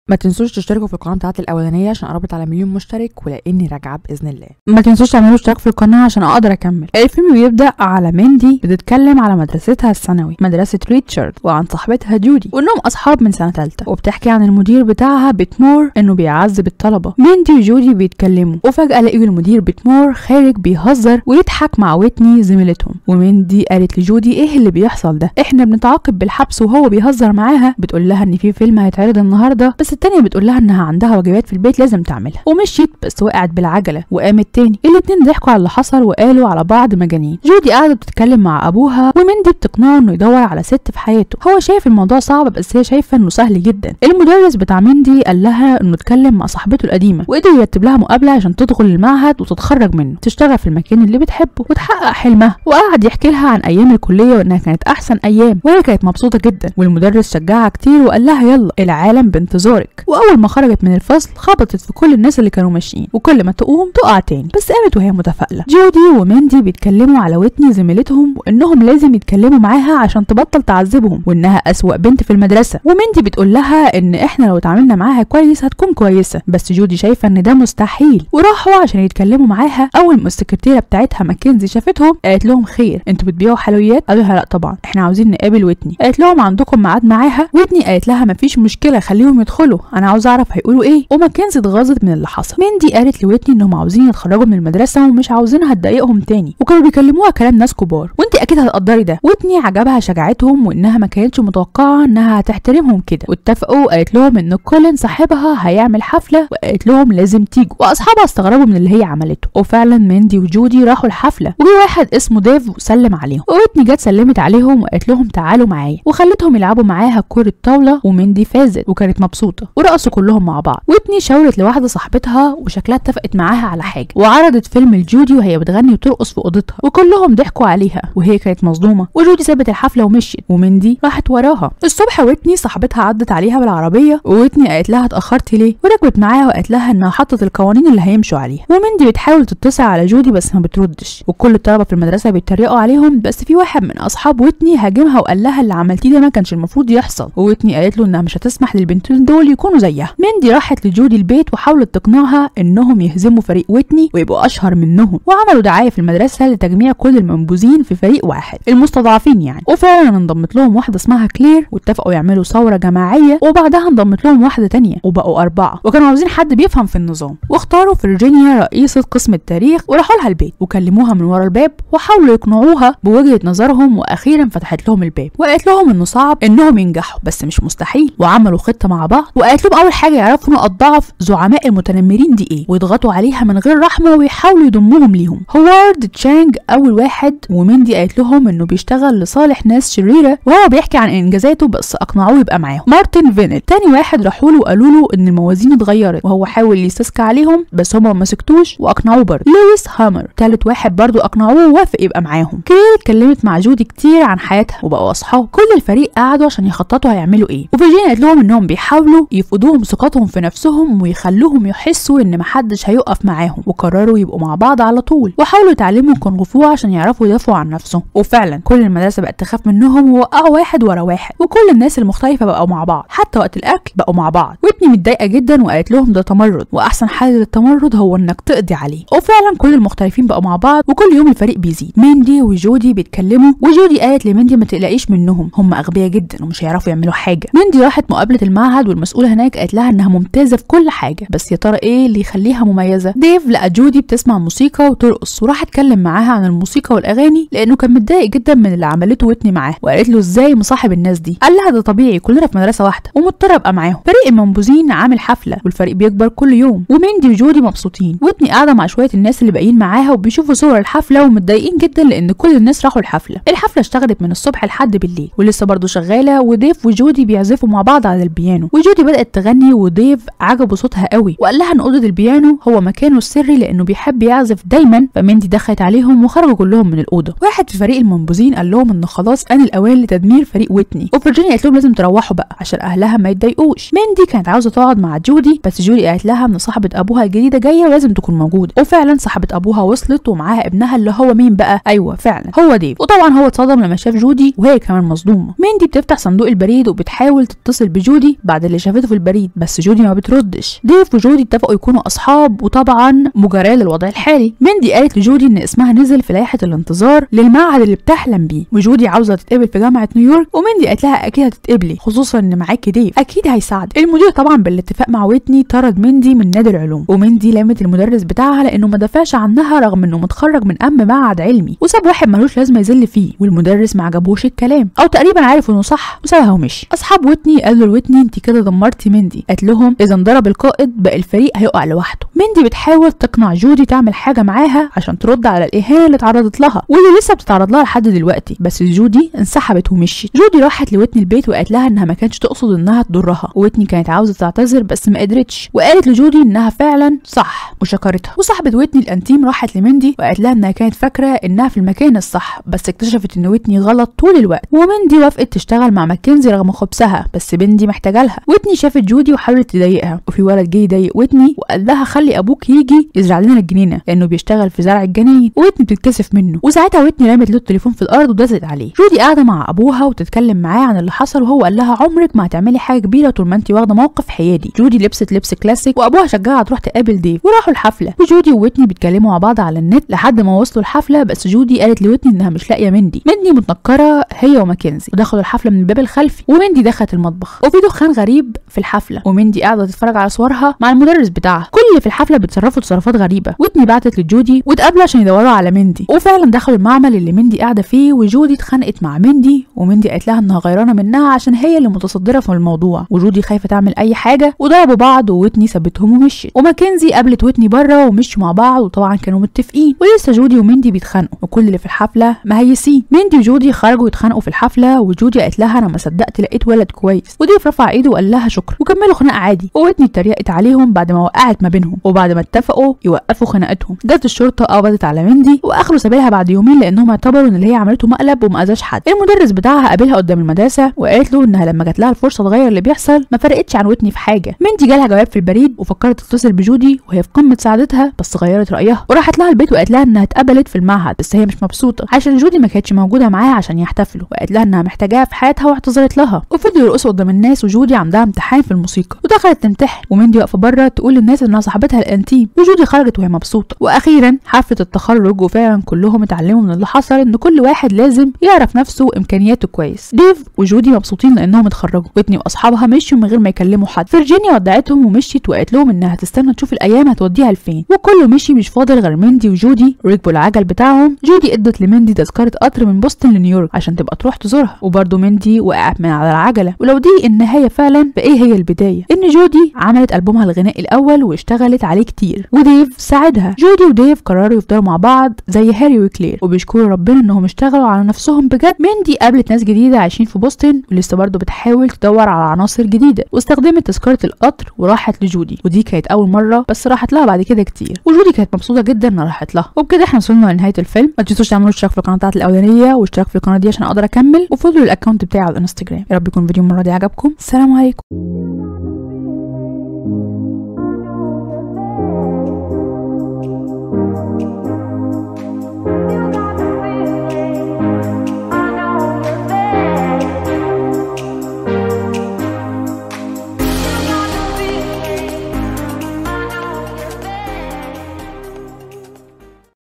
ما تنسوش تشتركوا في القناه بتاعتي الاولانيه عشان قربت على مليون مشترك ولاني راجعه باذن الله ما تنسوش تعملوا اشتراك في القناه عشان اقدر اكمل الفيلم بيبدا على مندي بتتكلم على مدرستها الثانوي مدرسه ريتشارد وعن صاحبتها جودي وانهم اصحاب من سنه ثالثه وبتحكي عن المدير بتاعها بيتمور انه بيعذب الطلبه مندي وجودي بيتكلموا وفجاه لقيوا المدير بيتمور خارج بيهزر ويضحك مع ويتني زميلتهم ومندي قالت لجودي ايه اللي بيحصل ده احنا بنتعاقب بالحبس وهو بيهزر معاها بتقول لها ان في فيلم هيتعرض النهارده بس التانية بتقول لها انها عندها واجبات في البيت لازم تعملها ومشيت بس وقعت بالعجله وقامت تاني الاتنين ضحكوا على اللي حصل وقالوا على بعض مجانين جودي قاعده بتتكلم مع ابوها ومندي بتقنعه انه يدور على ست في حياته هو شايف الموضوع صعب بس هي شايفه انه سهل جدا المدرس بتاع مندي قال لها انه اتكلم مع صاحبته القديمه وقدر يرتب لها مقابله عشان تدخل المعهد وتتخرج منه تشتغل في المكان اللي بتحبه وتحقق حلمها وقعد يحكي لها عن ايام الكليه وانها كانت احسن ايام وهي كانت مبسوطه جدا والمدرس شجعها كتير وقال لها يلا العالم بانتظارك واول ما خرجت من الفصل خبطت في كل الناس اللي كانوا ماشيين وكل ما تقوم تقع تاني بس قامت وهي متفائله جودي ومندي بيتكلموا على ويتني زميلتهم وانهم لازم يتكلموا معاها عشان تبطل تعذبهم وانها اسوأ بنت في المدرسه ومندي بتقول لها ان احنا لو اتعاملنا معاها كويس هتكون كويسه بس جودي شايفه ان ده مستحيل وراحوا عشان يتكلموا معاها اول ما السكرتيره بتاعتها ماكنزي شافتهم قالت لهم خير انتوا بتبيعوا حلويات قالوا لها لا طبعا احنا عاوزين نقابل ويتني قالت لهم عندكم ميعاد معاها ويتني قالت لها مفيش مشكله خليهم يدخلوا انا عاوزه اعرف هيقولوا ايه وماكنزي اتغاظت من اللي حصل مندي قالت لويتني انهم عاوزين يتخرجوا من المدرسه ومش عاوزينها تضايقهم تاني وكانوا بيكلموها كلام ناس كبار وانت اكيد هتقدري ده ويتني عجبها شجاعتهم وانها ما كانتش متوقعه انها هتحترمهم كده واتفقوا قالت لهم ان كولين صاحبها هيعمل حفله وقالت لهم لازم تيجوا واصحابها استغربوا من اللي هي عملته وفعلا مندي وجودي راحوا الحفله وجي واحد اسمه ديف وسلم عليهم وويتني جت سلمت عليهم وقالت لهم تعالوا معايا وخلتهم يلعبوا معاها كرة طاولة ومندي فازت وكانت مبسوطة ورقصوا كلهم مع بعض ويتني شاورت لواحدة صاحبتها وشكلها اتفقت معاها على حاجة وعرضت فيلم لجودي وهي بتغني وترقص في اوضتها وكلهم ضحكوا عليها وهي كانت مصدومة وجودي سابت الحفلة ومشيت ومندي راحت وراها الصبح ويتني صاحبتها عدت عليها بالعربية وويتني قالت لها اتأخرتي ليه وركبت معاها وقالت لها انها حطت القوانين اللي هيمشوا عليها ومندي بتحاول تتصل على جودي بس ما بتردش وكل الطلبة في المدرسة بيتريقوا عليهم بس في واحد من اصحاب ويتني هاجمها وقال لها اللي عملتيه ده ما كانش المفروض يحصل وويتني قالت له انها مش هتسمح للبنتين دول يكونوا زيها مندي راحت لجودي البيت وحاولت تقنعها انهم يهزموا فريق ويتني ويبقوا اشهر منهم وعملوا دعايه في المدرسه لتجميع كل المنبوذين في فريق واحد المستضعفين يعني وفعلا انضمت لهم واحده اسمها كلير واتفقوا يعملوا ثوره جماعيه وبعدها انضمت لهم واحده تانية وبقوا اربعه وكانوا عاوزين حد بيفهم في النظام واختاروا فرجينيا رئيسه قسم التاريخ وراحوا لها البيت وكلموها من ورا الباب وحاولوا يقنعوها بوجهه نظرهم واخيرا فتحت لهم الباب وقالت لهم انه صعب انهم ينجحوا بس مش مستحيل وعملوا خطه مع بعض وقالت لهم اول حاجه يعرفوا نقط ضعف زعماء المتنمرين دي ايه ويضغطوا عليها من غير رحمه ويحاولوا يضموهم ليهم هوارد تشانج اول واحد ومندي قالت لهم انه بيشتغل لصالح ناس شريره وهو بيحكي عن انجازاته بس اقنعوه يبقى معاهم مارتن فينت تاني واحد راحوا له وقالوا له ان الموازين اتغيرت وهو حاول يستسكى عليهم بس هما ما سكتوش واقنعوه برضه لويس هامر تالت واحد برضه اقنعوه ووافق يبقى معاهم كيل اتكلمت مع جودي كتير عن حياتها وبقوا اصحاب كل الفريق قعدوا عشان يخططوا هيعملوا ايه وفيرجينيا قالت لهم انهم بيحاولوا يفقدوهم ثقتهم في نفسهم ويخلوهم يحسوا ان محدش هيقف معاهم وقرروا يبقوا مع بعض على طول وحاولوا يتعلموا كونغ فو عشان يعرفوا يدافعوا عن نفسهم وفعلا كل المدرسه بقت تخاف منهم ووقعوا واحد ورا واحد وكل الناس المختلفه بقوا مع بعض حتى وقت الاكل بقوا مع بعض ويتني متضايقه جدا وقالت لهم ده تمرد واحسن حل للتمرد هو انك تقضي عليه وفعلا كل المختلفين بقوا مع بعض وكل يوم الفريق بيزيد مندي وجودي بيتكلموا وجودي قالت لمندي ما تقلقيش منهم هم اغبياء جدا ومش هيعرفوا يعملوا حاجه مندي راحت مقابله المعهد والمسؤوله هناك قالت لها انها ممتازه في كل حاجه بس يا ترى ايه اللي يخليها مميزه ديف لقى جودي بتسمع موسيقى وترقص وراح اتكلم معاها عن الموسيقى والاغاني لانه كان متضايق جدا من اللي عملته ويتني معاه وقالت له ازاي مصاحب الناس دي قال لها ده طبيعي كلنا في مدرسه واحده ومضطر ابقى معاهم فريق المنبوذين عامل حفله والفريق بيكبر كل يوم ومندي وجودي مبسوطين ويتني قاعده مع شويه الناس اللي باقيين معاها وبيشوفوا صور الحفله ومتضايقين جدا لان كل الناس راحوا الحفله الحفله اشتغلت من الصبح لحد بالليل ولسه برضه شغاله وديف وجودي بيعزفوا مع بعض على البيانو وجودي بدات تغني وديف عجبه صوتها قوي وقال لها ان اوضه البيانو هو مكانه السري لانه بيحب يعزف دايما فمندي دخلت عليهم وخرجوا كلهم من الاوضه واحد في فريق المنبوذين قال لهم ان خلاص ان الاوان لتدمير فريق ويتني وفرجينيا قالت لهم لازم تروحوا بقى عشان اهلها ما يتضايقوش مندي كانت عاوزه تقعد مع جودي بس جودي قالت لها ان صاحبه ابوها الجديده جايه ولازم تكون موجوده وفعلا صاحبه ابوها وصلت ومعاها ابنها اللي هو مين بقى ايوه فعلا هو ديف وطبعا هو اتصدم لما شاف جودي وهي كمان مصدومه مندي بتفتح صندوق البريد وبتحاول تتصل بجودي بعد اللي شافته صاحبته في البريد بس جودي ما بتردش ديف وجودي اتفقوا يكونوا اصحاب وطبعا مجاراه للوضع الحالي مندي قالت لجودي ان اسمها نزل في لائحه الانتظار للمعهد اللي بتحلم بيه وجودي عاوزه تتقبل في جامعه نيويورك ومندي قالت لها اكيد هتتقبلي خصوصا ان معاكي ديف اكيد هيساعدك المدير طبعا بالاتفاق مع ويتني طرد مندي من نادي العلوم ومندي لامت المدرس بتاعها لانه ما دافعش عنها رغم انه متخرج من اهم معهد علمي وساب واحد ملوش لازمه يذل فيه والمدرس ما عجبوش الكلام او تقريبا عارف انه صح وسابها ومشي اصحاب ويتني قالوا لويتني انت كده دمرتي مندي قالت لهم اذا انضرب القائد بقى الفريق هيقع لوحده مندي بتحاول تقنع جودي تعمل حاجه معاها عشان ترد على الاهانه اللي اتعرضت لها واللي لسه بتتعرض لها لحد دلوقتي بس جودي انسحبت ومشيت جودي راحت لويتني البيت وقالت لها انها ما كانتش تقصد انها تضرها ويتني كانت عاوزه تعتذر بس ما قدرتش وقالت لجودي انها فعلا صح وشكرتها وصاحبه ويتني الانتيم راحت لمندي وقالت لها انها كانت فاكره انها في المكان الصح بس اكتشفت ان ويتني غلط طول الوقت ومندي وافقت تشتغل مع ماكنزي رغم خبثها بس بندي محتاجه لها ويتني شافت جودي وحاولت تضايقها وفي ولد جه يضايق ويتني وقال لها خلي ابوك يجي يزرع لنا الجنينه لانه بيشتغل في زرع الجناين ويتني بتتكسف منه وساعتها ويتني رمت له التليفون في الارض ودست عليه جودي قاعده مع ابوها وتتكلم معاه عن اللي حصل وهو قال لها عمرك ما هتعملي حاجه كبيره طول ما انت واخده موقف حيادي جودي لبست لبس كلاسيك وابوها شجعها تروح تقابل ديف وراحوا الحفله وجودي وويتني بيتكلموا مع بعض على النت لحد ما وصلوا الحفله بس جودي قالت لويتني انها مش لاقيه مندي مندي متنكره هي وماكنزي ودخلوا الحفله من الباب الخلفي ومندي دخلت المطبخ وفي دخان غريب في الحفله ومندي قاعده تتفرج على صورها مع المدرس بتاعها كل اللي في الحفله بيتصرفوا تصرفات غريبه ويتني بعتت لجودي واتقابلوا عشان يدوروا على مندي وفعلا دخلوا المعمل اللي مندي قاعده فيه وجودي اتخانقت مع مندي ومندي قالت لها انها غيرانه منها عشان هي اللي متصدره في الموضوع وجودي خايفه تعمل اي حاجه وضربوا بعض وويتني سابتهم ومشيت وماكنزي قابلت ويتني بره ومشوا مع بعض وطبعا كانوا متفقين ولسه جودي ومندي بيتخانقوا وكل اللي في الحفله مهيسين مندي وجودي خرجوا يتخانقوا في الحفله وجودي قالت لها انا ما صدقت لقيت ولد كويس وديف رفع ايده وقال لها شكرا وكملوا خناقه عادي وويتني اتريقت عليهم بعد ما وقعت ما بينهم وبعد ما اتفقوا يوقفوا خناقتهم جت الشرطه قبضت على مندي واخروا سبيلها بعد يومين لانهم اعتبروا ان اللي هي عملته مقلب وما اذاش حد المدرس بتاعها قابلها قدام المدرسه وقالت له انها لما جات لها الفرصه تغير اللي بيحصل ما فرقتش عن ويتني في حاجه مندي جالها جواب في البريد وفكرت تتصل بجودي وهي في قمه سعادتها بس غيرت رايها وراحت لها البيت وقالت لها انها اتقبلت في المعهد بس هي مش مبسوطه عشان جودي ما كانتش موجوده معاها عشان يحتفلوا وقالت لها انها محتاجاها في حياتها واعتذرت لها وفضلوا يرقصوا قدام الناس وجودي عندها امتحان في الموسيقى ودخلت تمتحن ومندي واقفه بره تقول للناس انها صاحبتها الانتيم وجودي خرجت وهي مبسوطه واخيرا حفله التخرج وفعلا كلهم اتعلموا من اللي حصل ان كل واحد لازم يعرف نفسه وامكانياته كويس ديف وجودي مبسوطين لانهم اتخرجوا ويتني واصحابها مشوا من غير ما يكلموا حد فيرجينيا ودعتهم ومشيت وقالت لهم انها هتستنى تشوف الايام هتوديها لفين وكله مشي مش فاضل غير مندي وجودي ركبوا العجل بتاعهم جودي ادت لمندي تذكره قطر من بوسطن لنيويورك عشان تبقى تروح تزورها وبرده مندي وقعت من على العجله ولو دي النهايه فعلا فايه هي البدايه ان جودي عملت البومها الغنائي الاول واشتغلت عليه كتير وديف ساعدها جودي وديف قرروا يفضلوا مع بعض زي هاري وكلير وبيشكروا ربنا انهم اشتغلوا على نفسهم بجد مندي قابلت ناس جديده عايشين في بوسطن ولسه برضه بتحاول تدور على عناصر جديده واستخدمت تذكره القطر وراحت لجودي ودي كانت اول مره بس راحت لها بعد كده كتير وجودي كانت مبسوطه جدا انها راحت لها وبكده احنا وصلنا لنهايه الفيلم ما تنسوش تعملوا اشتراك في القناه بتاعتي الاولانيه واشتراك في القناه دي عشان اقدر اكمل وفولو الاكونت بتاعي على الانستجرام يا رب يكون الفيديو المره دي عجبكم السلام عليكم